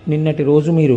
నిన్నటి రోజు మీరు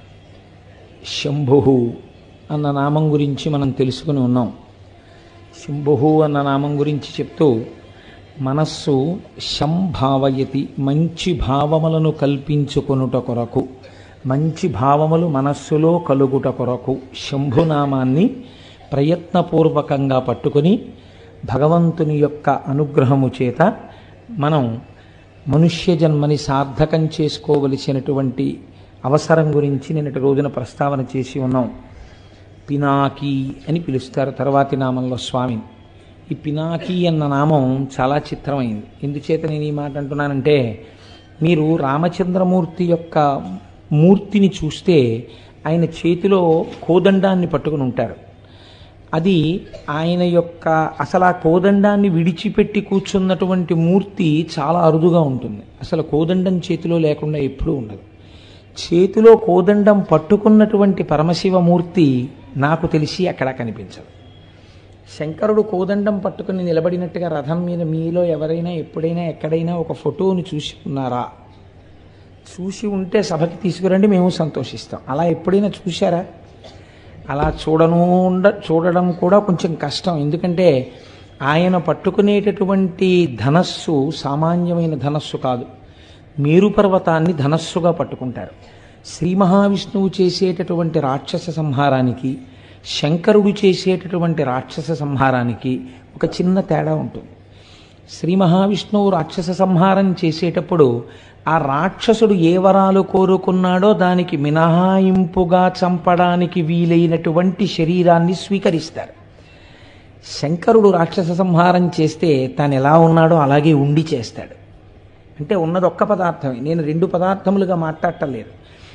శంభు అన్న నామం గురించి మనం తెలుసుకుని ఉన్నాం శంభు అన్న నామం గురించి చెప్తూ మనస్సు శంభావయతి మంచి భావములను కల్పించుకొనుట కొరకు మంచి భావములు మనస్సులో కలుగుట కొరకు శంభునామాన్ని ప్రయత్నపూర్వకంగా పట్టుకొని భగవంతుని యొక్క అనుగ్రహము చేత మనం మనుష్య జన్మని సార్థకం చేసుకోవలసినటువంటి అవసరం గురించి నిన్నటి రోజున ప్రస్తావన చేసి ఉన్నాం పినాకి అని పిలుస్తారు తర్వాతి నామంలో స్వామిని ఈ పినాకి అన్న నామం చాలా చిత్రమైంది ఎందుచేత నేను ఈ మాట అంటున్నానంటే మీరు రామచంద్రమూర్తి యొక్క మూర్తిని చూస్తే ఆయన చేతిలో కోదండాన్ని పట్టుకుని ఉంటారు అది ఆయన యొక్క అసలు ఆ కోదండాన్ని విడిచిపెట్టి కూర్చున్నటువంటి మూర్తి చాలా అరుదుగా ఉంటుంది అసలు కోదండం చేతిలో లేకుండా ఎప్పుడూ ఉండదు చేతిలో కోదండం పట్టుకున్నటువంటి పరమశివమూర్తి నాకు తెలిసి అక్కడ కనిపించదు శంకరుడు కోదండం పట్టుకుని నిలబడినట్టుగా రథం మీద మీలో ఎవరైనా ఎప్పుడైనా ఎక్కడైనా ఒక ఫోటోని చూసి ఉన్నారా చూసి ఉంటే సభకి తీసుకురండి మేము సంతోషిస్తాం అలా ఎప్పుడైనా చూశారా అలా చూడను ఉండ చూడడం కూడా కొంచెం కష్టం ఎందుకంటే ఆయన పట్టుకునేటటువంటి ధనస్సు సామాన్యమైన ధనస్సు కాదు మేరు పర్వతాన్ని ధనస్సుగా పట్టుకుంటారు శ్రీ మహావిష్ణువు చేసేటటువంటి రాక్షస సంహారానికి శంకరుడు చేసేటటువంటి రాక్షస సంహారానికి ఒక చిన్న తేడా ఉంటుంది శ్రీ మహావిష్ణువు రాక్షస సంహారం చేసేటప్పుడు ఆ రాక్షసుడు ఏ వరాలు కోరుకున్నాడో దానికి మినహాయింపుగా చంపడానికి వీలైనటువంటి శరీరాన్ని స్వీకరిస్తారు శంకరుడు రాక్షస సంహారం చేస్తే తాను ఎలా ఉన్నాడో అలాగే ఉండి చేస్తాడు అంటే ఉన్నది ఒక్క పదార్థమే నేను రెండు పదార్థములుగా మాట్లాడటలేదు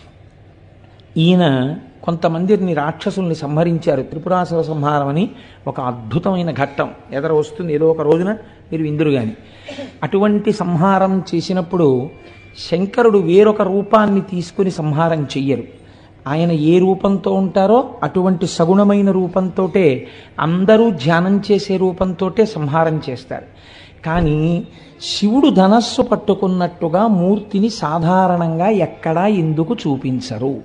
ఈయన కొంతమందిని రాక్షసుల్ని సంహరించారు త్రిపురాసుర సంహారం అని ఒక అద్భుతమైన ఘట్టం ఎదర వస్తుంది ఏదో ఒక రోజున మీరు ఇందురు కానీ అటువంటి సంహారం చేసినప్పుడు శంకరుడు వేరొక రూపాన్ని తీసుకుని సంహారం చెయ్యరు ఆయన ఏ రూపంతో ఉంటారో అటువంటి సగుణమైన రూపంతోటే అందరూ ధ్యానం చేసే రూపంతోటే సంహారం చేస్తారు కానీ శివుడు ధనస్సు పట్టుకున్నట్టుగా మూర్తిని సాధారణంగా ఎక్కడా ఎందుకు చూపించరు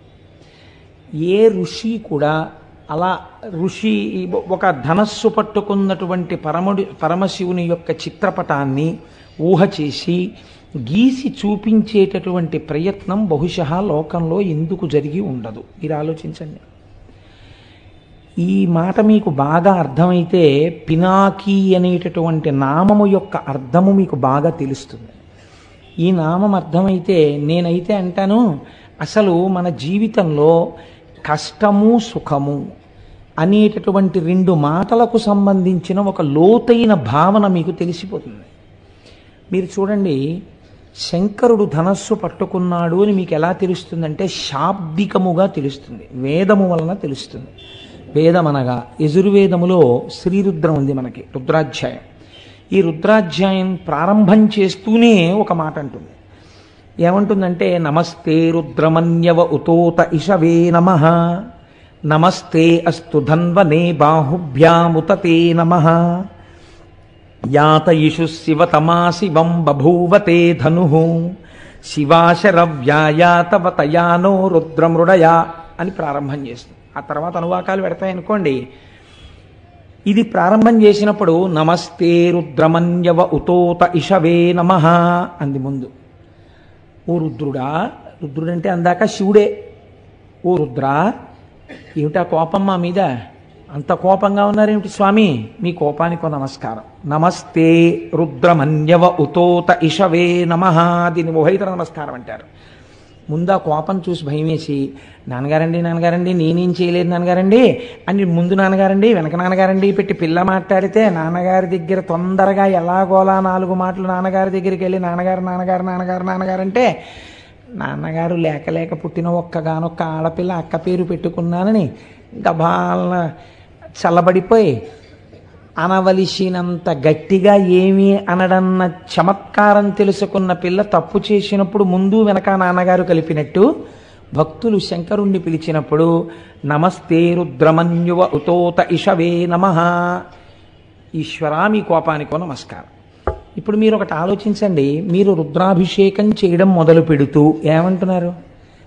ఏ ఋషి కూడా అలా ఋషి ఒక ధనస్సు పట్టుకున్నటువంటి పరముడి పరమశివుని యొక్క చిత్రపటాన్ని ఊహ చేసి గీసి చూపించేటటువంటి ప్రయత్నం బహుశः లోకంలో ఎందుకు జరిగి ఉండదు మీరు ఆలోచించండి ఈ మాట మీకు బాగా అర్థమైతే పినాకి అనేటటువంటి నామము యొక్క అర్థము మీకు బాగా తెలుస్తుంది ఈ నామం అర్థమైతే నేనైతే అంటాను అసలు మన జీవితంలో కష్టము సుఖము అనేటటువంటి రెండు మాటలకు సంబంధించిన ఒక లోతైన భావన మీకు తెలిసిపోతుంది మీరు చూడండి శంకరుడు ధనస్సు పట్టుకున్నాడు అని మీకు ఎలా తెలుస్తుందంటే శాబ్దికముగా తెలుస్తుంది వేదము వలన తెలుస్తుంది వేదం అనగా యజుర్వేదములో శ్రీరుద్రం ఉంది మనకి రుద్రాధ్యాయం ఈ రుద్రాధ్యాయం ప్రారంభం చేస్తూనే ఒక మాట అంటుంది ఏమంటుందంటే నమస్తే రుద్రమన్యవ ఉతోత ఇషవే నమ నమస్తే అస్తు ధన్వనే బాహుభ్యాముతతే నమ యాతయిషు శివతమా శివం బభూవతే ధను శివాశరవ్యాయాతవతయానో రుద్రమృడయా అని ప్రారంభం చేస్తుంది ఆ తర్వాత అనువాకాలు పెడతాయనుకోండి ఇది ప్రారంభం చేసినప్పుడు నమస్తే రుద్రమన్యవ ఉతోత ఇషవే నమ అంది ముందు ఓ రుద్రుడా రుద్రుడంటే అందాక శివుడే ఓ రుద్రా ఏమిటా కోపం మా మీద అంత కోపంగా ఉన్నారేమిటి స్వామి మీ కోపానికి నమస్కారం నమస్తే రుద్రమన్యవ ఉతోత ఇషవే నమ దీన్ని ఉభయతర నమస్కారం అంటారు ముందు ఆ కోపం చూసి భయం వేసి నాన్నగారండి నాన్నగారండి నేనేం చేయలేదు నాన్నగారండి అని ముందు నాన్నగారండి వెనక నాన్నగారండి పెట్టి పిల్ల మాట్లాడితే నాన్నగారి దగ్గర తొందరగా ఎలాగోలా నాలుగు మాటలు నాన్నగారి దగ్గరికి వెళ్ళి నాన్నగారు నాన్నగారు నాన్నగారు నాన్నగారు అంటే నాన్నగారు లేక లేక పుట్టిన ఒక్కగానొక్క ఆడపిల్ల అక్క పేరు పెట్టుకున్నానని గబాలన చల్లబడిపోయి అనవలసినంత గట్టిగా ఏమీ అనడన్న చమత్కారం తెలుసుకున్న పిల్ల తప్పు చేసినప్పుడు ముందు వెనక నాన్నగారు కలిపినట్టు భక్తులు శంకరుణ్ణి పిలిచినప్పుడు నమస్తే రుద్రమన్యువ ఉతోత ఇషవే నమ ఈశ్వరా మీ కోపానికో నమస్కారం ఇప్పుడు మీరు ఒకటి ఆలోచించండి మీరు రుద్రాభిషేకం చేయడం మొదలు పెడుతూ ఏమంటున్నారు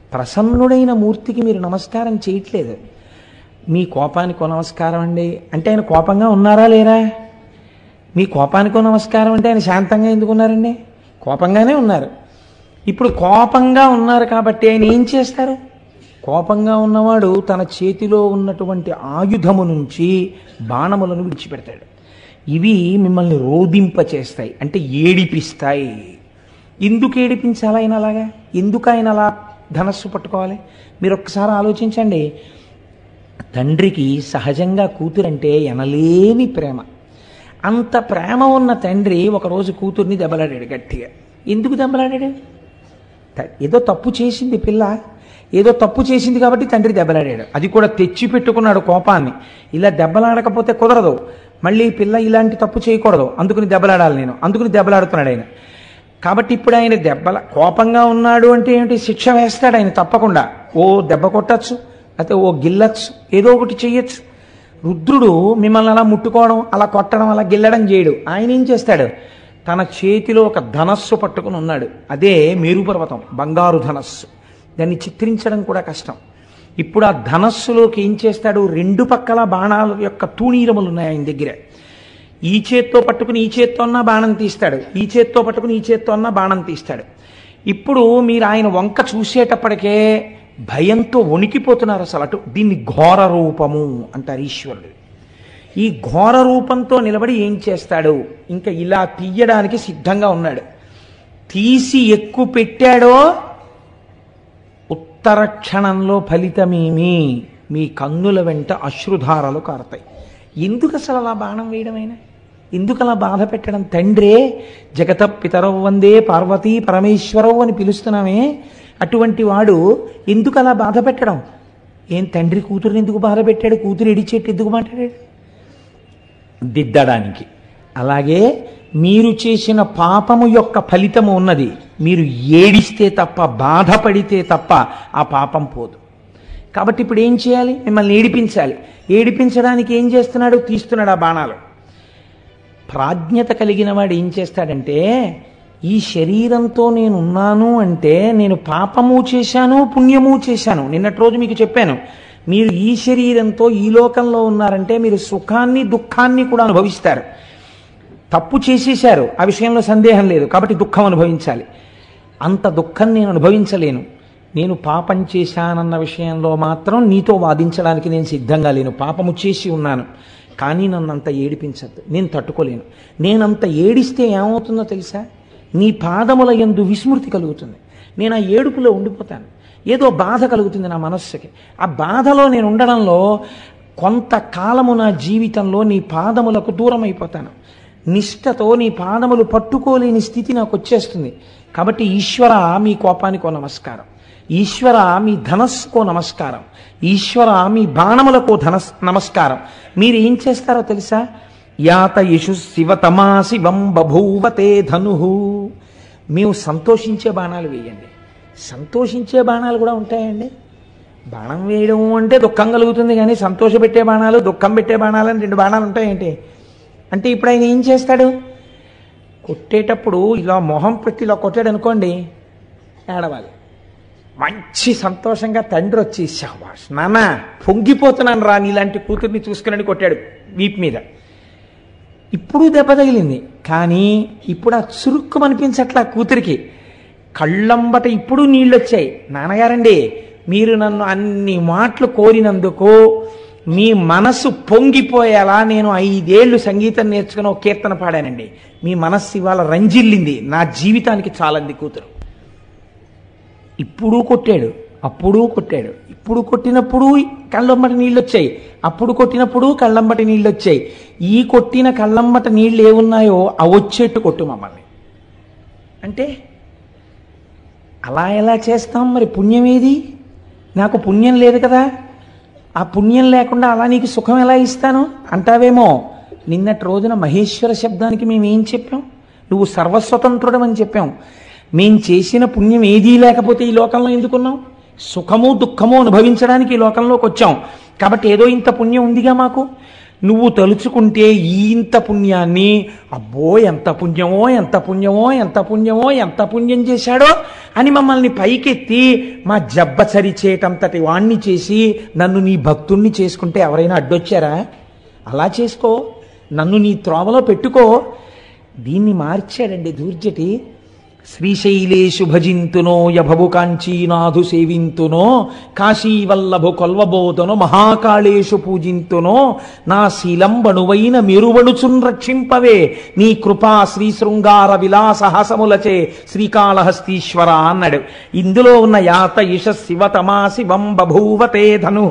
ప్రసన్నుడైన మూర్తికి మీరు నమస్కారం చేయట్లేదు మీ కోపానికో నమస్కారం అండి అంటే ఆయన కోపంగా ఉన్నారా లేరా మీ కోపానికో నమస్కారం అంటే ఆయన శాంతంగా ఎందుకు ఉన్నారండి కోపంగానే ఉన్నారు ఇప్పుడు కోపంగా ఉన్నారు కాబట్టి ఆయన ఏం చేస్తారు కోపంగా ఉన్నవాడు తన చేతిలో ఉన్నటువంటి ఆయుధము నుంచి బాణములను విడిచిపెడతాడు ఇవి మిమ్మల్ని రోధింప చేస్తాయి అంటే ఏడిపిస్తాయి ఎందుకు ఏడిపించాలి ఆయన అలాగా ఎందుకు ఆయన అలా ధనస్సు పట్టుకోవాలి మీరు ఒక్కసారి ఆలోచించండి తండ్రికి సహజంగా కూతురంటే ఎనలేని ప్రేమ అంత ప్రేమ ఉన్న తండ్రి ఒకరోజు కూతుర్ని దెబ్బలాడాడు గట్టిగా ఎందుకు దెబ్బలాడాడు త- ఏదో తప్పు చేసింది పిల్ల ఏదో తప్పు చేసింది కాబట్టి తండ్రి దెబ్బలాడాడు అది కూడా తెచ్చి పెట్టుకున్నాడు కోపాన్ని ఇలా దెబ్బలాడకపోతే కుదరదు మళ్ళీ పిల్ల ఇలాంటి తప్పు చేయకూడదు అందుకుని దెబ్బలాడాలి నేను అందుకుని దెబ్బలాడుతున్నాడు ఆయన కాబట్టి ఇప్పుడు ఆయన దెబ్బల కోపంగా ఉన్నాడు అంటే ఏమిటి శిక్ష వేస్తాడు ఆయన తప్పకుండా ఓ దెబ్బ కొట్టచ్చు లేకపోతే ఓ గిల్లచ్చు ఏదో ఒకటి చెయ్యొచ్చు రుద్రుడు మిమ్మల్ని అలా ముట్టుకోవడం అలా కొట్టడం అలా గిల్లడం చేయడు ఆయన ఏం చేస్తాడు తన చేతిలో ఒక ధనస్సు పట్టుకుని ఉన్నాడు అదే మేరుపర్వతం బంగారు ధనస్సు దాన్ని చిత్రించడం కూడా కష్టం ఇప్పుడు ఆ ధనస్సులోకి ఏం చేస్తాడు రెండు పక్కల బాణాల యొక్క తూణీరములు ఉన్నాయి ఆయన దగ్గర ఈ చేత్తో పట్టుకుని ఈ చేత్తో అన్న బాణం తీస్తాడు ఈ చేత్తో పట్టుకుని ఈ చేత్తో అన్న బాణం తీస్తాడు ఇప్పుడు మీరు ఆయన వంక చూసేటప్పటికే భయంతో వణికిపోతున్నారు అసలు అటు దీన్ని ఘోర రూపము అంటారు ఈశ్వరుడు ఈ ఘోర రూపంతో నిలబడి ఏం చేస్తాడు ఇంకా ఇలా తీయడానికి సిద్ధంగా ఉన్నాడు తీసి ఎక్కువ పెట్టాడో ఉత్తర క్షణంలో ఫలితమేమి మీ కన్నుల వెంట అశ్రుధారలు కారతాయి ఎందుకు అసలు అలా బాణం వేయడమైనా ఎందుకు అలా బాధ పెట్టడం తండ్రే జగత పితరవ్ వందే పార్వతీ పరమేశ్వరవ్ అని పిలుస్తున్నామే అటువంటి వాడు ఎందుకు అలా బాధ పెట్టడం ఏం తండ్రి కూతురుని ఎందుకు బాధ పెట్టాడు కూతురు ఎడిచేట్టు ఎందుకు మాట్లాడాడు దిద్దడానికి అలాగే మీరు చేసిన పాపము యొక్క ఫలితము ఉన్నది మీరు ఏడిస్తే తప్ప బాధపడితే తప్ప ఆ పాపం పోదు కాబట్టి ఇప్పుడు ఏం చేయాలి మిమ్మల్ని ఏడిపించాలి ఏడిపించడానికి ఏం చేస్తున్నాడు తీస్తున్నాడు ఆ బాణాలు ప్రాజ్ఞత కలిగిన వాడు ఏం చేస్తాడంటే ఈ శరీరంతో నేను ఉన్నాను అంటే నేను పాపము చేశాను పుణ్యము చేశాను నిన్నటి రోజు మీకు చెప్పాను మీరు ఈ శరీరంతో ఈ లోకంలో ఉన్నారంటే మీరు సుఖాన్ని దుఃఖాన్ని కూడా అనుభవిస్తారు తప్పు చేసేశారు ఆ విషయంలో సందేహం లేదు కాబట్టి దుఃఖం అనుభవించాలి అంత దుఃఖం నేను అనుభవించలేను నేను పాపం చేశానన్న విషయంలో మాత్రం నీతో వాదించడానికి నేను సిద్ధంగా లేను పాపము చేసి ఉన్నాను కానీ నన్ను అంత ఏడిపించద్దు నేను తట్టుకోలేను నేనంత ఏడిస్తే ఏమవుతుందో తెలుసా నీ పాదముల యందు విస్మృతి కలుగుతుంది నేను ఆ ఏడుపులో ఉండిపోతాను ఏదో బాధ కలుగుతుంది నా మనస్సుకి ఆ బాధలో నేను ఉండడంలో కొంతకాలము నా జీవితంలో నీ పాదములకు దూరం అయిపోతాను నిష్టతో నీ పాదములు పట్టుకోలేని స్థితి నాకు వచ్చేస్తుంది కాబట్టి ఈశ్వర మీ కోపానికో నమస్కారం ఈశ్వర మీ ధనస్సుకో నమస్కారం ఈశ్వర మీ బాణములకో ధనస్ నమస్కారం మీరు ఏం చేస్తారో తెలుసా యాత యశు శివతమా శివం బభూవతే ధను మేము సంతోషించే బాణాలు వేయండి సంతోషించే బాణాలు కూడా ఉంటాయండి బాణం వేయడం అంటే దుఃఖం కలుగుతుంది కానీ సంతోషపెట్టే బాణాలు దుఃఖం పెట్టే బాణాలు అని రెండు బాణాలు ఉంటాయేంటి అంటే ఇప్పుడు ఆయన ఏం చేస్తాడు కొట్టేటప్పుడు ఇలా మొహం పెట్టి ఇలా కొట్టాడు అనుకోండి ఏడవాలి మంచి సంతోషంగా తండ్రి వచ్చి షాబాష్ నాన్న పొంగిపోతున్నాను రా నీలాంటి కూతుర్ని చూసుకుని కొట్టాడు వీపు మీద ఇప్పుడు దెబ్బ తగిలింది కానీ ఇప్పుడు ఆ చురుక్కు అనిపించట్లా కూతురికి కళ్ళంబట ఇప్పుడు నీళ్ళు వచ్చాయి నాన్నగారండి మీరు నన్ను అన్ని మాటలు కోరినందుకు మీ మనసు పొంగిపోయేలా నేను ఐదేళ్లు సంగీతం నేర్చుకుని ఒక కీర్తన పాడానండి మీ మనస్సు ఇవాళ రంజిల్లింది నా జీవితానికి చాలంది కూతురు ఇప్పుడు కొట్టాడు అప్పుడు కొట్టాడు ఇప్పుడు కొట్టినప్పుడు కళ్ళంబటి నీళ్ళు వచ్చాయి అప్పుడు కొట్టినప్పుడు కళ్ళంబటి నీళ్ళు వచ్చాయి ఈ కొట్టిన కళ్ళంబట నీళ్ళు ఏమున్నాయో అవి వచ్చేట్టు కొట్టు మమ్మల్ని అంటే అలా ఎలా చేస్తాం మరి పుణ్యం ఏది నాకు పుణ్యం లేదు కదా ఆ పుణ్యం లేకుండా అలా నీకు సుఖం ఎలా ఇస్తాను అంటావేమో నిన్నటి రోజున మహేశ్వర శబ్దానికి మేము ఏం చెప్పాం నువ్వు సర్వస్వతంత్రుడం అని చెప్పాం మేం చేసిన పుణ్యం ఏదీ లేకపోతే ఈ లోకంలో ఎందుకున్నాం సుఖము దుఃఖము అనుభవించడానికి ఈ లోకంలోకి వచ్చాం కాబట్టి ఏదో ఇంత పుణ్యం ఉందిగా మాకు నువ్వు తలుచుకుంటే ఈ ఇంత పుణ్యాన్ని అబ్బో ఎంత పుణ్యమో ఎంత పుణ్యమో ఎంత పుణ్యమో ఎంత పుణ్యం చేశాడో అని మమ్మల్ని పైకెత్తి మా జబ్బ చరిచేటంతటి వాణ్ణి చేసి నన్ను నీ భక్తుణ్ణి చేసుకుంటే ఎవరైనా అడ్డొచ్చారా అలా చేసుకో నన్ను నీ త్రోవలో పెట్టుకో దీన్ని మార్చాడండి దూర్జటి శ్రీశైలేషు భజింతునో యభవు కాంచీనాథు సేవింతునో కాశీవల్లభు కొల్వబోధను మహాకాళేషు పూజింతునో నా శీలంబణువైన మెరువణుచున్ రక్షింపవే నీ కృపా శ్రీ శృంగార విలాసహాసములచే శ్రీకాళహస్తీశ్వర అన్నాడు ఇందులో ఉన్న యాత ఇష శివ తమా శివం బభూవతే ధను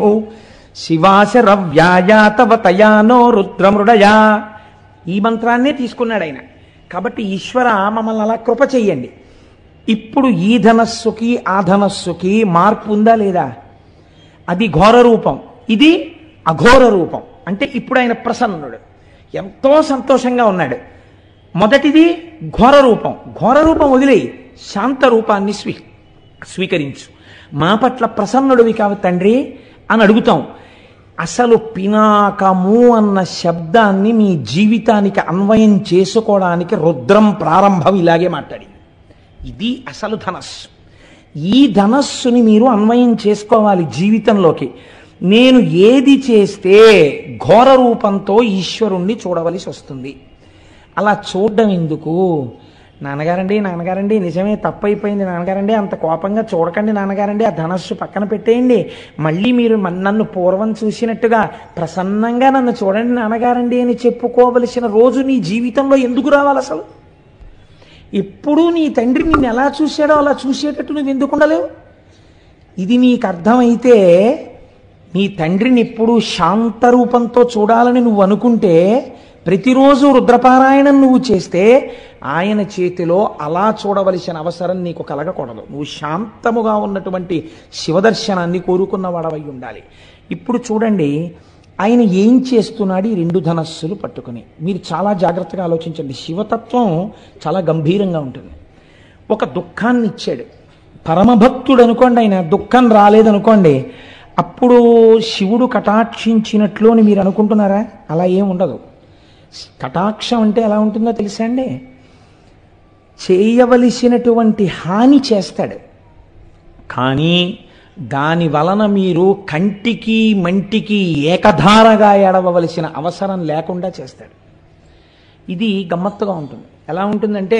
శివాశరవ్యాయాతవ తయానో రుద్రమృడయా ఈ మంత్రాన్నే తీసుకున్నాడు ఆయన కాబట్టి ఈశ్వర మమ్మల్ని అలా కృప చెయ్యండి ఇప్పుడు ఈ ధనస్సుకి ఆ ధనస్సుకి మార్పు ఉందా లేదా అది ఘోర రూపం ఇది అఘోర రూపం అంటే ఇప్పుడు ఆయన ప్రసన్నుడు ఎంతో సంతోషంగా ఉన్నాడు మొదటిది ఘోర రూపం ఘోర రూపం వదిలేయి శాంత రూపాన్ని స్వీ స్వీకరించు మా పట్ల ప్రసన్నుడివి కావు తండ్రి అని అడుగుతాం అసలు పినాకము అన్న శబ్దాన్ని మీ జీవితానికి అన్వయం చేసుకోవడానికి రుద్రం ప్రారంభం ఇలాగే మాట్లాడింది ఇది అసలు ధనస్సు ఈ ధనస్సుని మీరు అన్వయం చేసుకోవాలి జీవితంలోకి నేను ఏది చేస్తే ఘోర రూపంతో ఈశ్వరుణ్ణి చూడవలసి వస్తుంది అలా చూడడం ఎందుకు నాన్నగారండి నాన్నగారండి నిజమే తప్పైపోయింది నాన్నగారండి అంత కోపంగా చూడకండి నాన్నగారండి ఆ ధనస్సు పక్కన పెట్టేయండి మళ్ళీ మీరు మన- నన్ను పూర్వం చూసినట్టుగా ప్రసన్నంగా నన్ను చూడండి నాన్నగారండి అని చెప్పుకోవలసిన రోజు నీ జీవితంలో ఎందుకు రావాలి అసలు ఎప్పుడూ నీ తండ్రి నిన్ను ఎలా చూశాడో అలా చూసేటట్టు నువ్వు ఎందుకు ఉండలేవు ఇది నీకు అర్థమైతే నీ తండ్రిని ఎప్పుడు శాంత రూపంతో చూడాలని నువ్వు అనుకుంటే ప్రతిరోజు రుద్రపారాయణం నువ్వు చేస్తే ఆయన చేతిలో అలా చూడవలసిన అవసరం నీకు కలగకూడదు నువ్వు శాంతముగా ఉన్నటువంటి శివదర్శనాన్ని కోరుకున్న వాడవై ఉండాలి ఇప్పుడు చూడండి ఆయన ఏం చేస్తున్నాడు ఈ రెండు ధనస్సులు పట్టుకుని మీరు చాలా జాగ్రత్తగా ఆలోచించండి శివతత్వం చాలా గంభీరంగా ఉంటుంది ఒక దుఃఖాన్ని ఇచ్చాడు పరమభక్తుడు అనుకోండి ఆయన దుఃఖం రాలేదనుకోండి అప్పుడు శివుడు కటాక్షించినట్లు అని మీరు అనుకుంటున్నారా అలా ఏం ఉండదు కటాక్షం అంటే ఎలా ఉంటుందో తెలుసా అండి చేయవలసినటువంటి హాని చేస్తాడు కానీ దాని వలన మీరు కంటికి మంటికి ఏకధారగా ఏడవలసిన అవసరం లేకుండా చేస్తాడు ఇది గమ్మత్తుగా ఉంటుంది ఎలా ఉంటుందంటే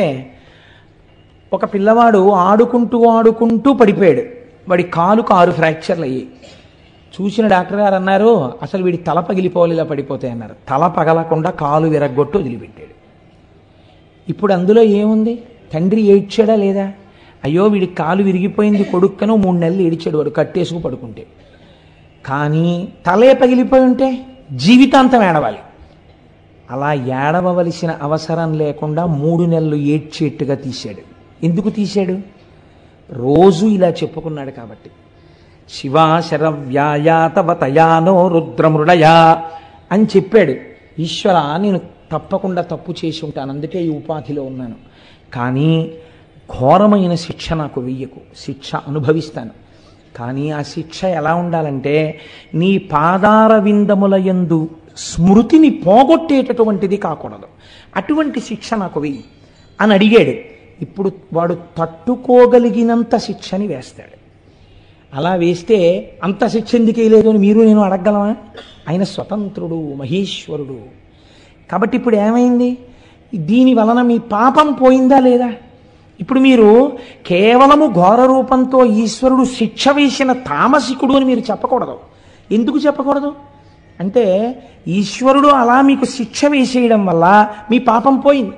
ఒక పిల్లవాడు ఆడుకుంటూ ఆడుకుంటూ పడిపోయాడు వాడి కాలుకు ఆరు ఫ్రాక్చర్లు అయ్యాయి చూసిన డాక్టర్ గారు అన్నారు అసలు వీడి తల పగిలిపోవాలి ఇలా పడిపోతాయి అన్నారు తల పగలకుండా కాలు విరగ్గొట్టు వదిలిపెట్టాడు ఇప్పుడు అందులో ఏముంది తండ్రి ఏడ్చాడా లేదా అయ్యో వీడి కాలు విరిగిపోయింది కొడుక్కను మూడు నెలలు ఏడిచాడు వాడు కట్టేసుకు పడుకుంటే కానీ తలే పగిలిపోయి ఉంటే జీవితాంతం ఏడవాలి అలా ఏడవలసిన అవసరం లేకుండా మూడు నెలలు ఏడ్చేట్టుగా తీశాడు ఎందుకు తీశాడు రోజు ఇలా చెప్పుకున్నాడు కాబట్టి శివాశరవ్యాయాతవ తయానో రుద్రమృడయా అని చెప్పాడు ఈశ్వర నేను తప్పకుండా తప్పు చేసి ఉంటాను అందుకే ఈ ఉపాధిలో ఉన్నాను కానీ ఘోరమైన శిక్ష నాకు వెయ్యకు శిక్ష అనుభవిస్తాను కానీ ఆ శిక్ష ఎలా ఉండాలంటే నీ పాదార విందముల యందు స్మృతిని పోగొట్టేటటువంటిది కాకూడదు అటువంటి శిక్ష నాకు వెయ్యి అని అడిగాడు ఇప్పుడు వాడు తట్టుకోగలిగినంత శిక్షని వేస్తాడు అలా వేస్తే అంత శిక్ష ఎందుకు వేయలేదు అని మీరు నేను అడగలమా ఆయన స్వతంత్రుడు మహేశ్వరుడు కాబట్టి ఇప్పుడు ఏమైంది దీని వలన మీ పాపం పోయిందా లేదా ఇప్పుడు మీరు కేవలము ఘోర రూపంతో ఈశ్వరుడు శిక్ష వేసిన తామసికుడు అని మీరు చెప్పకూడదు ఎందుకు చెప్పకూడదు అంటే ఈశ్వరుడు అలా మీకు శిక్ష వేసేయడం వల్ల మీ పాపం పోయింది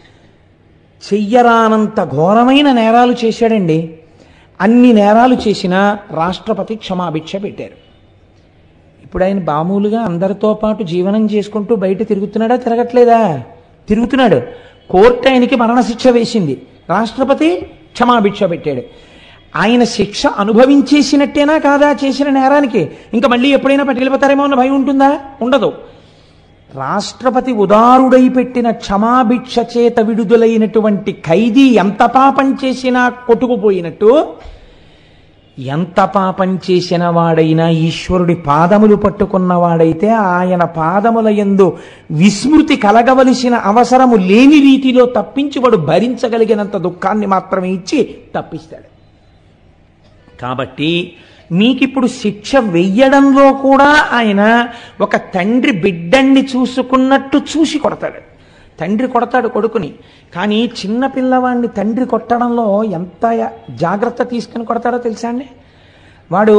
చెయ్యరానంత ఘోరమైన నేరాలు చేశాడండి అన్ని నేరాలు చేసినా రాష్ట్రపతి క్షమాభిక్ష పెట్టారు ఇప్పుడు ఆయన మామూలుగా అందరితో పాటు జీవనం చేసుకుంటూ బయట తిరుగుతున్నాడా తిరగట్లేదా తిరుగుతున్నాడు కోర్టు ఆయనకి మరణశిక్ష వేసింది రాష్ట్రపతి క్షమాభిక్ష పెట్టాడు ఆయన శిక్ష అనుభవించేసినట్టేనా కాదా చేసిన నేరానికి ఇంకా మళ్ళీ ఎప్పుడైనా పట్టుకెళ్ళిపోతారేమో అన్న భయం ఉంటుందా ఉండదు రాష్ట్రపతి ఉదారుడై పెట్టిన క్షమాభిక్ష చేత విడుదలైనటువంటి ఖైదీ ఎంత పాపం చేసినా కొట్టుకుపోయినట్టు ఎంత పాపం చేసిన వాడైనా ఈశ్వరుడి పాదములు పట్టుకున్నవాడైతే ఆయన పాదముల యందు విస్మృతి కలగవలసిన అవసరము లేని రీతిలో తప్పించి వాడు భరించగలిగినంత దుఃఖాన్ని మాత్రమే ఇచ్చి తప్పిస్తాడు కాబట్టి మీకిప్పుడు శిక్ష వెయ్యడంలో కూడా ఆయన ఒక తండ్రి బిడ్డన్ని చూసుకున్నట్టు చూసి కొడతాడు తండ్రి కొడతాడు కొడుకుని కానీ చిన్న పిల్లవాడిని తండ్రి కొట్టడంలో ఎంత జాగ్రత్త తీసుకుని కొడతాడో తెలుసా అండి వాడు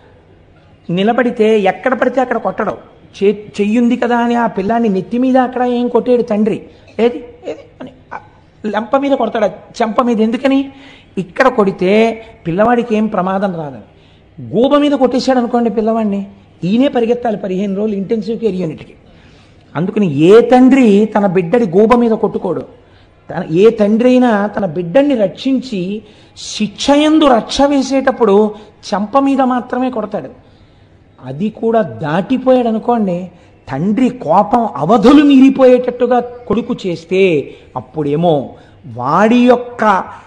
నిలబడితే ఎక్కడ పడితే అక్కడ కొట్టడం చే చెయ్యుంది కదా అని ఆ పిల్లాన్ని నెత్తి మీద అక్కడ ఏం కొట్టాడు తండ్రి ఏది ఏది అని ఆ లెంప మీద కొడతాడు చెంప మీద ఎందుకని ఇక్కడ కొడితే పిల్లవాడికి ఏం ప్రమాదం రాదని గూబ మీద కొట్టేశాడు అనుకోండి పిల్లవాడిని ఈయనే పరిగెత్తాలి పదిహేను రోజులు ఇంటెన్సివ్ కేర్ యూనిట్కి అందుకని ఏ తండ్రి తన బిడ్డడి గూబ మీద కొట్టుకోడు తన ఏ తండ్రి అయినా తన బిడ్డని రక్షించి శిక్షయందు రక్ష వేసేటప్పుడు చెంప మీద మాత్రమే కొడతాడు అది కూడా దాటిపోయాడు అనుకోండి తండ్రి కోపం అవధులు మీరిపోయేటట్టుగా కొడుకు చేస్తే అప్పుడేమో వాడి యొక్క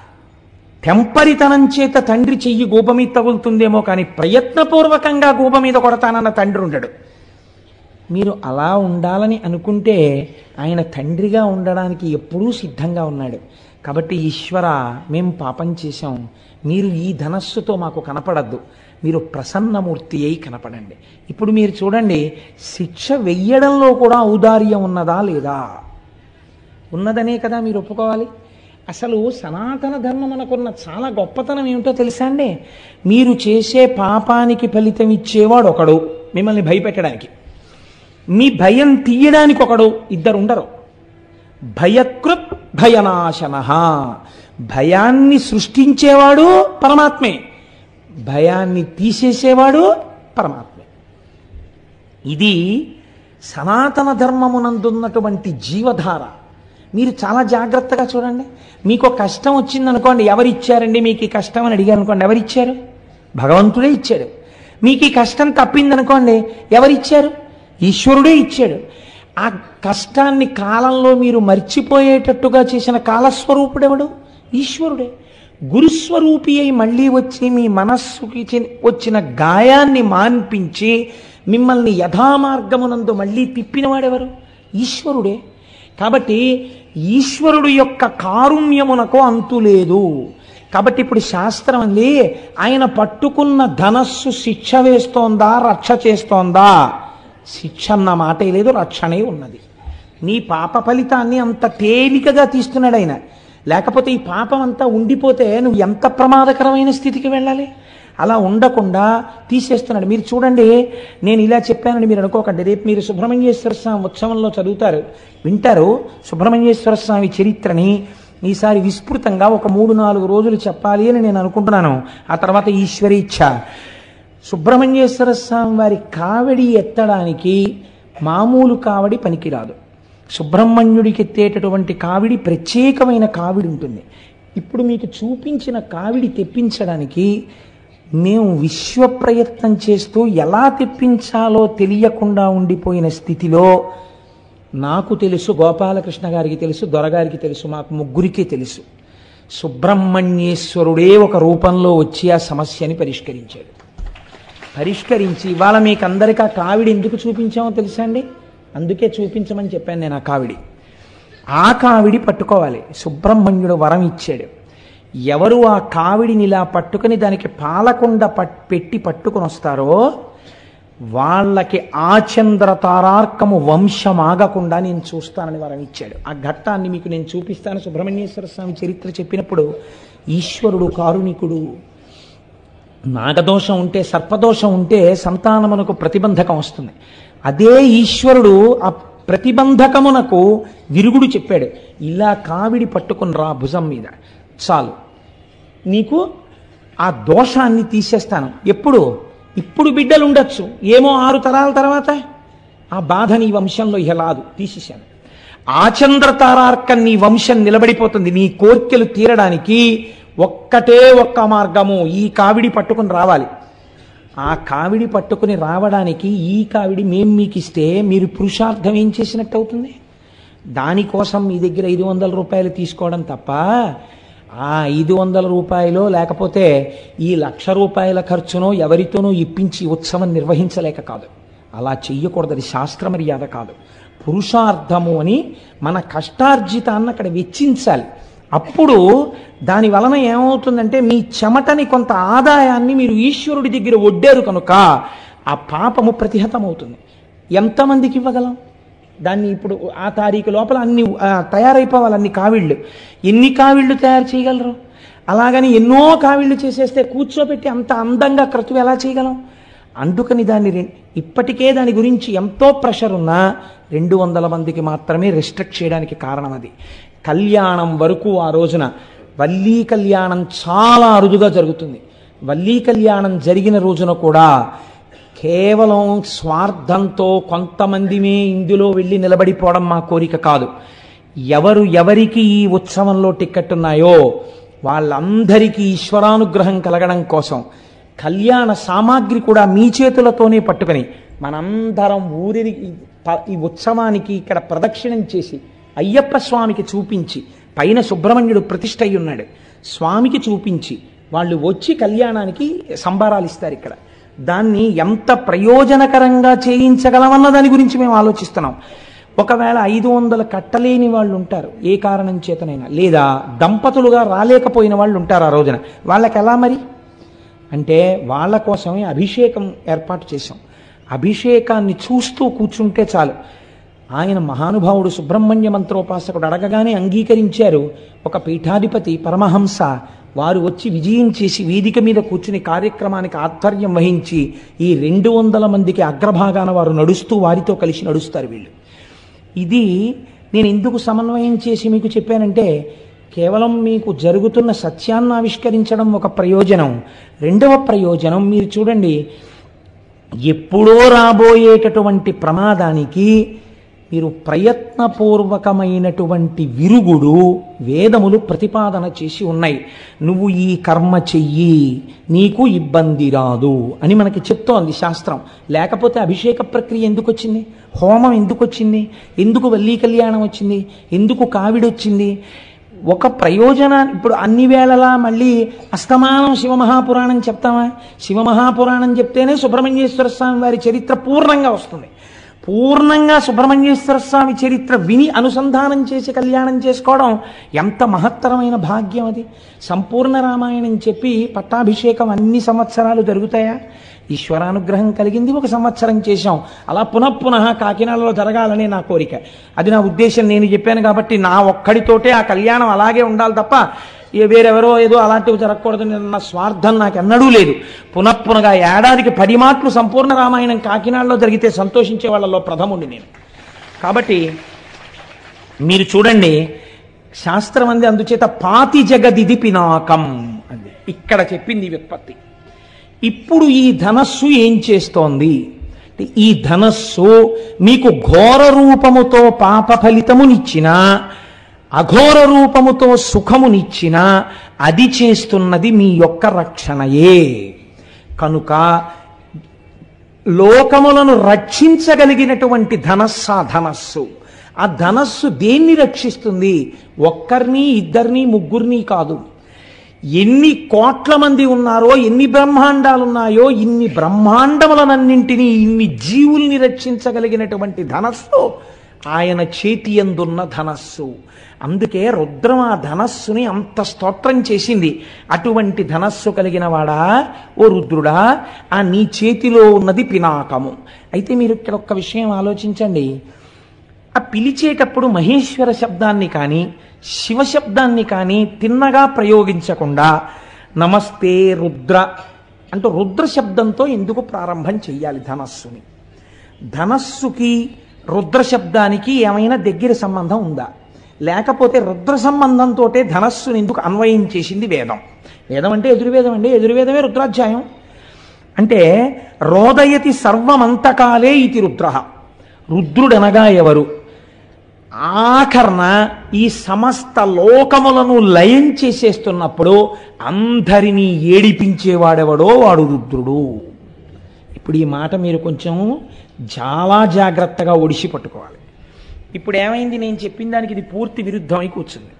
తెంపరితనం చేత తండ్రి చెయ్యి గూప మీద తగులుతుందేమో కానీ ప్రయత్నపూర్వకంగా గూప మీద కొడతానన్న తండ్రి ఉండడు మీరు అలా ఉండాలని అనుకుంటే ఆయన తండ్రిగా ఉండడానికి ఎప్పుడూ సిద్ధంగా ఉన్నాడు కాబట్టి ఈశ్వర మేము పాపం చేశాం మీరు ఈ ధనస్సుతో మాకు కనపడద్దు మీరు ప్రసన్నమూర్తి అయి కనపడండి ఇప్పుడు మీరు చూడండి శిక్ష వెయ్యడంలో కూడా ఔదార్యం ఉన్నదా లేదా ఉన్నదనే కదా మీరు ఒప్పుకోవాలి అసలు సనాతన ధర్మం మనకున్న చాలా గొప్పతనం ఏమిటో తెలుసా అండి మీరు చేసే పాపానికి ఫలితం ఇచ్చేవాడు ఒకడు మిమ్మల్ని భయపెట్టడానికి మీ భయం తీయడానికి ఒకడు ఇద్దరు ఉండరు భయకృత్ భయనాశన భయాన్ని సృష్టించేవాడు పరమాత్మే భయాన్ని తీసేసేవాడు పరమాత్మే ఇది సనాతన ధర్మమునందున్నటువంటి జీవధార మీరు చాలా జాగ్రత్తగా చూడండి మీకు ఒక కష్టం వచ్చిందనుకోండి ఎవరిచ్చారండి మీకు ఈ కష్టం అని అడిగారు అనుకోండి ఎవరిచ్చారు భగవంతుడే ఇచ్చాడు మీకు ఈ కష్టం తప్పిందనుకోండి ఎవరిచ్చారు ఈశ్వరుడే ఇచ్చాడు ఆ కష్టాన్ని కాలంలో మీరు మర్చిపోయేటట్టుగా చేసిన కాలస్వరూపుడెవడు ఈశ్వరుడే గురుస్వరూపి అయి మళ్ళీ వచ్చి మీ మనస్సుకి చి- వచ్చిన గాయాన్ని మాన్పించి మిమ్మల్ని యథామార్గమునందు మళ్ళీ తిప్పినవాడెవరు ఈశ్వరుడే కాబట్టి ఈశ్వరుడు యొక్క కారుణ్యమునకు అంతు లేదు కాబట్టి ఇప్పుడు శాస్త్రం అంది ఆయన పట్టుకున్న ధనస్సు శిక్ష వేస్తోందా రక్ష చేస్తోందా శిక్ష అన్న మాటే లేదు రక్షణే ఉన్నది నీ పాప ఫలితాన్ని అంత తేలికగా తీస్తున్నాడు ఆయన లేకపోతే ఈ పాపం అంతా ఉండిపోతే నువ్వు ఎంత ప్రమాదకరమైన స్థితికి వెళ్ళాలి అలా ఉండకుండా తీసేస్తున్నాడు మీరు చూడండి నేను ఇలా చెప్పానని మీరు అనుకోకండి రేపు మీరు సుబ్రహ్మణ్యేశ్వర స్వామి ఉత్సవంలో చదువుతారు వింటారు సుబ్రహ్మణ్యేశ్వర స్వామి చరిత్రని ఈసారి విస్తృతంగా ఒక మూడు నాలుగు రోజులు చెప్పాలి అని నేను అనుకుంటున్నాను ఆ తర్వాత ఈశ్వరీచ్ఛ సుబ్రహ్మణ్యేశ్వర స్వామి వారి కావడి ఎత్తడానికి మామూలు కావడి పనికిరాదు సుబ్రహ్మణ్యుడికి ఎత్తేటటువంటి కావిడి ప్రత్యేకమైన కావిడి ఉంటుంది ఇప్పుడు మీకు చూపించిన కావిడి తెప్పించడానికి మేము విశ్వ ప్రయత్నం చేస్తూ ఎలా తెప్పించాలో తెలియకుండా ఉండిపోయిన స్థితిలో నాకు తెలుసు గోపాలకృష్ణ గారికి తెలుసు దొరగారికి తెలుసు మాకు ముగ్గురికి తెలుసు సుబ్రహ్మణ్యేశ్వరుడే ఒక రూపంలో వచ్చి ఆ సమస్యని పరిష్కరించాడు పరిష్కరించి ఇవాళ మీకు అందరికీ ఆ కావిడి ఎందుకు చూపించామో తెలుసా అండి అందుకే చూపించమని చెప్పాను నేను ఆ కావిడి ఆ కావిడి పట్టుకోవాలి సుబ్రహ్మణ్యుడు వరం ఇచ్చాడు ఎవరు ఆ కావిడిని ఇలా పట్టుకుని దానికి పాలకుండ పట్ పెట్టి పట్టుకుని వస్తారో వాళ్ళకి ఆచంద్ర తారార్కము వంశమాగకుండా నేను చూస్తానని వరం ఇచ్చాడు ఆ ఘట్టాన్ని మీకు నేను చూపిస్తాను సుబ్రహ్మణ్యేశ్వర స్వామి చరిత్ర చెప్పినప్పుడు ఈశ్వరుడు కారుణికుడు నాగదోషం ఉంటే సర్పదోషం ఉంటే సంతానమునకు ప్రతిబంధకం వస్తుంది అదే ఈశ్వరుడు ఆ ప్రతిబంధకమునకు విరుగుడు చెప్పాడు ఇలా కావిడి పట్టుకుని రా భుజం మీద చాలు నీకు ఆ దోషాన్ని తీసేస్తాను ఎప్పుడు ఇప్పుడు బిడ్డలు ఉండొచ్చు ఏమో ఆరు తరాల తర్వాత ఆ బాధ నీ వంశంలో ఇహ లాదు తీసేశాను ఆచంద్ర తారార్కం నీ వంశం నిలబడిపోతుంది నీ కోర్కెలు తీరడానికి ఒక్కటే ఒక్క మార్గము ఈ కావిడి పట్టుకుని రావాలి ఆ కావిడి పట్టుకుని రావడానికి ఈ కావిడి మేం మీకు ఇస్తే మీరు పురుషార్థం ఏం చేసినట్టు అవుతుంది దానికోసం మీ దగ్గర ఐదు వందల రూపాయలు తీసుకోవడం తప్ప ఆ ఐదు వందల రూపాయలు లేకపోతే ఈ లక్ష రూపాయల ఖర్చునో ఎవరితోనో ఇప్పించి ఉత్సవం నిర్వహించలేక కాదు అలా చెయ్యకూడదు అది శాస్త్ర మర్యాద కాదు పురుషార్థము అని మన కష్టార్జితాన్ని అక్కడ వెచ్చించాలి అప్పుడు దాని వలన ఏమవుతుందంటే మీ చెమటని కొంత ఆదాయాన్ని మీరు ఈశ్వరుడి దగ్గర ఒడ్డారు కనుక ఆ పాపము ప్రతిహతమవుతుంది ఎంతమందికి ఇవ్వగలం దాన్ని ఇప్పుడు ఆ తారీఖు లోపల అన్ని ఆ, తయారైపోవాలి అన్ని కావిళ్ళు ఎన్ని కావిళ్ళు తయారు చేయగలరు అలాగని ఎన్నో కావిళ్ళు చేసేస్తే కూర్చోబెట్టి అంత అందంగా క్రతువు ఎలా చేయగలం అందుకని దాన్ని రె- ఇప్పటికే దాని గురించి ఎంతో ప్రెషర్ ఉన్నా రెండు వందల మందికి మాత్రమే రిస్ట్రిక్ట్ చేయడానికి కారణం అది కళ్యాణం వరకు ఆ రోజున వల్లీ కళ్యాణం చాలా అరుదుగా జరుగుతుంది వల్లీ కళ్యాణం జరిగిన రోజున కూడా కేవలం స్వార్థంతో కొంతమందిమే ఇందులో వెళ్ళి నిలబడిపోవడం మా కోరిక కాదు ఎవరు ఎవరికి ఈ ఉత్సవంలో టిక్కెట్ ఉన్నాయో వాళ్ళందరికీ ఈశ్వరానుగ్రహం కలగడం కోసం కళ్యాణ సామాగ్రి కూడా మీ చేతులతోనే పట్టుకొని మనందరం ఊరిని ప- ఈ ఉత్సవానికి ఇక్కడ ప్రదక్షిణం చేసి అయ్యప్ప స్వామికి చూపించి పైన సుబ్రహ్మణ్యుడు ప్రతిష్ఠ అయి ఉన్నాడు స్వామికి చూపించి వాళ్ళు వచ్చి కళ్యాణానికి సంబారాలు ఇస్తారు ఇక్కడ దాన్ని ఎంత ప్రయోజనకరంగా చేయించగలమన్న దాని గురించి మేము ఆలోచిస్తున్నాం ఒకవేళ ఐదు వందలు కట్టలేని వాళ్ళు ఉంటారు ఏ కారణం చేతనైనా లేదా దంపతులుగా రాలేకపోయిన వాళ్ళు ఉంటారు ఆ రోజున వాళ్ళకి ఎలా మరి అంటే వాళ్ళ కోసమే అభిషేకం ఏర్పాటు చేశాం అభిషేకాన్ని చూస్తూ కూర్చుంటే చాలు ఆయన మహానుభావుడు సుబ్రహ్మణ్య మంత్రోపాసకుడు అడగగానే అంగీకరించారు ఒక పీఠాధిపతి పరమహంస వారు వచ్చి విజయం చేసి వేదిక మీద కూర్చుని కార్యక్రమానికి ఆధ్వర్యం వహించి ఈ రెండు వందల మందికి అగ్రభాగాన వారు నడుస్తూ వారితో కలిసి నడుస్తారు వీళ్ళు ఇది నేను ఎందుకు సమన్వయం చేసి మీకు చెప్పానంటే కేవలం మీకు జరుగుతున్న సత్యాన్ని ఆవిష్కరించడం ఒక ప్రయోజనం రెండవ ప్రయోజనం మీరు చూడండి ఎప్పుడో రాబోయేటటువంటి ప్రమాదానికి మీరు ప్రయత్నపూర్వకమైనటువంటి విరుగుడు వేదములు ప్రతిపాదన చేసి ఉన్నాయి నువ్వు ఈ కర్మ చెయ్యి నీకు ఇబ్బంది రాదు అని మనకి చెప్తోంది శాస్త్రం లేకపోతే అభిషేక ప్రక్రియ ఎందుకు వచ్చింది హోమం ఎందుకు వచ్చింది ఎందుకు వల్లీ కళ్యాణం వచ్చింది ఎందుకు కావిడొచ్చింది ఒక ప్రయోజనాన్ని ఇప్పుడు అన్ని వేళలా మళ్ళీ అస్తమానం శివమహాపురాణం చెప్తామా శివమహాపురాణం చెప్తేనే సుబ్రహ్మణ్యేశ్వర స్వామి వారి చరిత్ర పూర్ణంగా వస్తుంది పూర్ణంగా సుబ్రహ్మణ్యేశ్వర స్వామి చరిత్ర విని అనుసంధానం చేసి కళ్యాణం చేసుకోవడం ఎంత మహత్తరమైన భాగ్యం అది సంపూర్ణ రామాయణం చెప్పి పట్టాభిషేకం అన్ని సంవత్సరాలు జరుగుతాయా ఈశ్వరానుగ్రహం కలిగింది ఒక సంవత్సరం చేశాం అలా పునఃపునః కాకినాడలో జరగాలని నా కోరిక అది నా ఉద్దేశం నేను చెప్పాను కాబట్టి నా ఒక్కడితోటే ఆ కళ్యాణం అలాగే ఉండాలి తప్ప ఏ వేరెవరో ఏదో అలాంటివి జరగకూడదని నా స్వార్థం నాకు ఎన్నడూ లేదు పునఃపునగా ఏడాదికి పది మాటలు సంపూర్ణ రామాయణం కాకినాడలో జరిగితే సంతోషించే వాళ్ళలో ప్రథముండి నేను కాబట్టి మీరు చూడండి శాస్త్రం అంది అందుచేత పాతి జగదిది పినాకం అంది ఇక్కడ చెప్పింది ఈ వ్యుత్పత్తి ఇప్పుడు ఈ ధనస్సు ఏం చేస్తోంది అంటే ఈ ధనస్సు మీకు ఘోర రూపముతో పాప ఫలితమునిచ్చినా అఘోర రూపముతో సుఖమునిచ్చిన అది చేస్తున్నది మీ యొక్క రక్షణయే కనుక లోకములను రక్షించగలిగినటువంటి ధనస్సు ఆ ధనస్సు ఆ ధనస్సు దేన్ని రక్షిస్తుంది ఒక్కరిని ఇద్దరిని ముగ్గురిని కాదు ఎన్ని కోట్ల మంది ఉన్నారో ఎన్ని బ్రహ్మాండాలు ఉన్నాయో ఇన్ని బ్రహ్మాండములనన్నింటినీ ఇన్ని జీవుల్ని రక్షించగలిగినటువంటి ధనస్సు ఆయన చేతి అందున్న ధనస్సు అందుకే రుద్రం ఆ ధనస్సుని అంత స్తోత్రం చేసింది అటువంటి ధనస్సు కలిగిన వాడా ఓ రుద్రుడా ఆ నీ చేతిలో ఉన్నది పినాకము అయితే మీరు ఇక్కడ ఒక్క విషయం ఆలోచించండి ఆ పిలిచేటప్పుడు మహేశ్వర శబ్దాన్ని కానీ శివ శబ్దాన్ని కానీ తిన్నగా ప్రయోగించకుండా నమస్తే రుద్ర అంటూ రుద్ర శబ్దంతో ఎందుకు ప్రారంభం చెయ్యాలి ధనస్సుని ధనస్సుకి రుద్ర శబ్దానికి ఏమైనా దగ్గర సంబంధం ఉందా లేకపోతే రుద్ర సంబంధంతో ధనస్సుని ఎందుకు అన్వయం చేసింది వేదం వేదం అంటే ఎదుర్వేదం అండి ఎదుర్వేదమే రుద్రాధ్యాయం అంటే రోదయతి సర్వమంతకాలే ఇది రుద్ర రుద్రుడనగా ఎవరు ఆఖరణ ఈ సమస్త లోకములను లయం చేసేస్తున్నప్పుడు అందరినీ ఏడిపించేవాడెవడో వాడు రుద్రుడు ఇప్పుడు ఈ మాట మీరు కొంచెం చాలా జాగ్రత్తగా ఒడిసి పట్టుకోవాలి ఇప్పుడు ఏమైంది నేను చెప్పిన దానికి ఇది పూర్తి విరుద్ధమై కూర్చుంది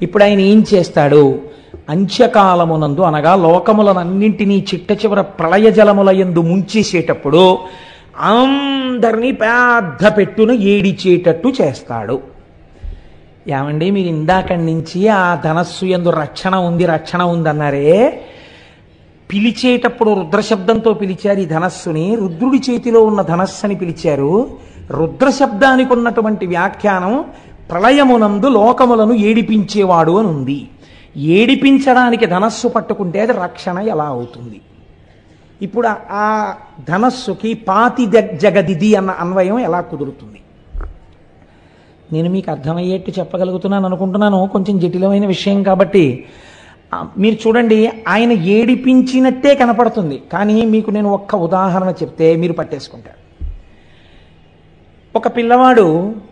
ఇప్పుడు ఆయన ఏం చేస్తాడు అంత్యకాలమునందు అనగా లోకములనన్నింటినీ చిట్ట చివర ప్రళయ జలముల యందు ముంచేసేటప్పుడు అందరినీ పెద్ద పెట్టును ఏడిచేటట్టు చేస్తాడు ఏమండి మీరు ఇందాకడి నుంచి ఆ ధనస్సు ఎందు రక్షణ ఉంది రక్షణ ఉందన్నారే పిలిచేటప్పుడు రుద్రశబ్దంతో పిలిచారు ఈ ధనస్సుని రుద్రుడి చేతిలో ఉన్న ధనస్సుని పిలిచారు రుద్రశబ్దానికి ఉన్నటువంటి వ్యాఖ్యానం ప్రళయమునందు లోకములను ఏడిపించేవాడు అని ఉంది ఏడిపించడానికి ధనస్సు పట్టుకుంటే అది రక్షణ ఎలా అవుతుంది ఇప్పుడు ఆ- ఆ ధనస్సుకి పాతి జగ్- జగదిది అన్న అన్వయం ఎలా కుదురుతుంది నేను మీకు అర్థమయ్యేట్టు చెప్పగలుగుతున్నాను అనుకుంటున్నాను కొంచెం జటిలమైన విషయం కాబట్టి ఆ, మీరు చూడండి ఆయన ఏడిపించినట్టే కనపడుతుంది కానీ మీకు నేను ఒక్క ఉదాహరణ చెప్తే మీరు పట్టేసుకుంటారు ఒక పిల్లవాడు